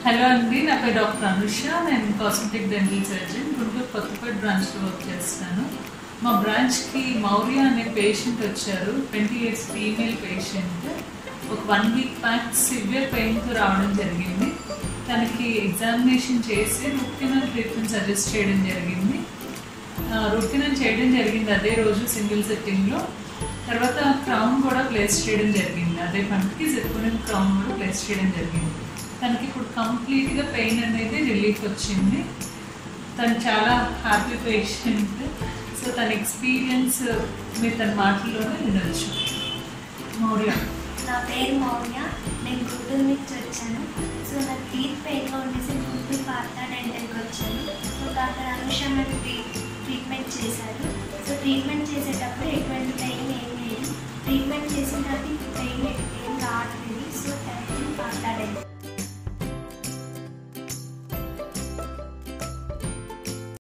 hello అండి నా పేరు డాక్టర్ అనుష నేను cosmetic dental surgeon Guntur Kothapeta బ్రాంచ్లో వర్క్ చేస్తాను మా బ్రాంచ్కి మౌర్య అనే పేషెంట్ వచ్చారు ట్వంటీ ఇయర్స్ ఫీమేల్ పేషెంట్ ఒక వన్ వీక్ బ్యాక్ సివియర్ పెయిన్తో రావడం జరిగింది తనకి ఎగ్జామినేషన్ చేసి రూట్ కెనాల్ ట్రీట్మెంట్ సజెస్ట్ చేయడం జరిగింది రూట్ కెనాల్ చేయడం జరిగింది అదే రోజు సింగిల్ సెట్టింగ్లో తర్వాత క్రౌన్ కూడా ప్లేస్ చేయడం జరిగింది అదే పంటకి జిప్పుని క్రౌన్ కూడా ప్లేస్ చేయడం జరిగింది తనకి ఇప్పుడు కంప్లీట్గా పెయిన్ అనేది రిలీఫ్ వచ్చింది తను చాలా హ్యాపీ పేషెంట్ సో తన ఎక్స్పీరియన్స్ మీరు తన మాటల్లోనే వినొచ్చు మౌర్య నా పేరు మౌర్య నేను గుంటూరు నుంచి వచ్చాను సో నాకు టీత్ పెయిన్గా ఉండేసి గుంటూరు పార్త డెంటల్కి వచ్చాను సో డాక్టర్ అనుష నాకు ట్రీ- ట్రీట్మెంట్ చేశారు సో ట్రీట్మెంట్ చేసేటప్పుడు ఎటువంటి పెయిన్ ఏం లేదు ట్రీట్మెంట్ చేసిన తర్వాత పెయిన్ ఏం రావట్లేదు so thank you Partha dental